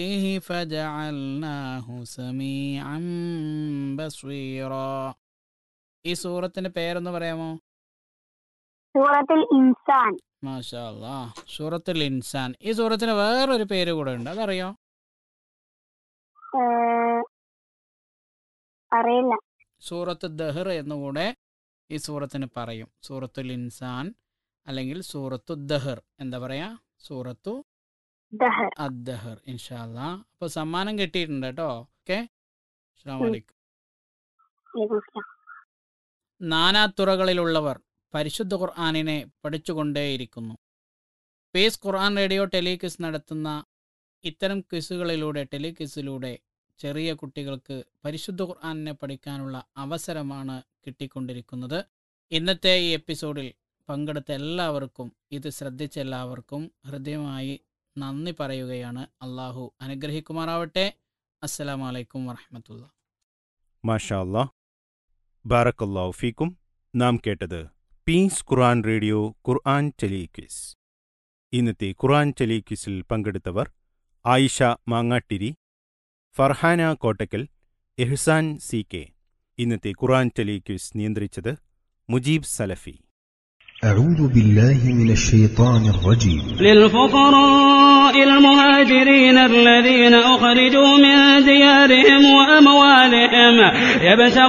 فيه فجعلناه سميعا بصيرا ഈ സൂറത്തിന്റെ പേരൊന്ന് പറയാമോ സൂറത്തുൽ ഇൻസാൻ മാഷാ അല്ലാ സൂറത്തുൽ ഇൻസാൻ ഈ സൂറത്തിന് വേറൊരു പേര് കൂടെ ഉണ്ട് അതറിയോ ഏഹ്, അറിയില്ല സൂറത്ത് ദഹർ എന്നുകൂടെ ഈ സൂറത്തിന് പറയും സൂറത്തുൽ ഇൻസാൻ അല്ലെങ്കിൽ സൂറത്തു ദഹർ എന്താ പറയാ സൂറത്തു ദഹർ അദ്ദഹർ ഇൻഷാല്ലാ അപ്പോൾ സമ്മാനം കിട്ടിയിട്ടുണ്ട് കേട്ടോ ഓക്കെ അസ്സാം ഉം. വലൈക്കും വലൈക്കും സ്സലാം. നാനാതുറകളിലുള്ളവർ പരിശുദ്ധ ഖുർആാനിനെ പഠിച്ചുകൊണ്ടേയിരിക്കുന്നു പേസ് ഖുർആൻ റേഡിയോ ടെലിക്വിസ് നടത്തുന്ന ഇത്തരം ക്വിസുകളിലൂടെ ടെലിക്വിസിലൂടെ ചെറിയ കുട്ടികൾക്ക് പരിശുദ്ധ ഖുർആാനിനെ പഠിക്കാനുള്ള അവസരമാണ് കിട്ടിക്കൊണ്ടിരിക്കുന്നത് ഇന്നത്തെ ഈ എപ്പിസോഡിൽ പങ്കെടുത്ത എല്ലാവർക്കും ഇത് ശ്രദ്ധിച്ച എല്ലാവർക്കും ഹൃദയമായി നന്ദി പറയുകയാണ് അള്ളാഹു അനുഗ്രഹിക്കുമാറാവട്ടെ അസ്സലാമലൈക്കും വറഹമത്തുള്ള മാഷാ അല്ലാ ബാറക്കല്ലാഹു ഫീക്കും നാം കേട്ടത് peace Quran radio Quran telequiz ഇന്നത്തെ ഖുർആൻ ടെലിക്വിസിൽ പങ്കെടുത്തവർ ആയിഷ മാങ്ങാട്ടിരി ഫർഹാന കോട്ടക്കൽ എഹ്സാൻ സി കെ ഇന്നത്തെ ഖുർആൻ ടെലിക്വിസ് നിയന്ത്രിച്ചത് മുജീബ് സലഫി أعوذ بالله من الشيطان الرجيم للفقراء المهاجرين الذين أخرجوا من ديارهم وأموالهم يبتغون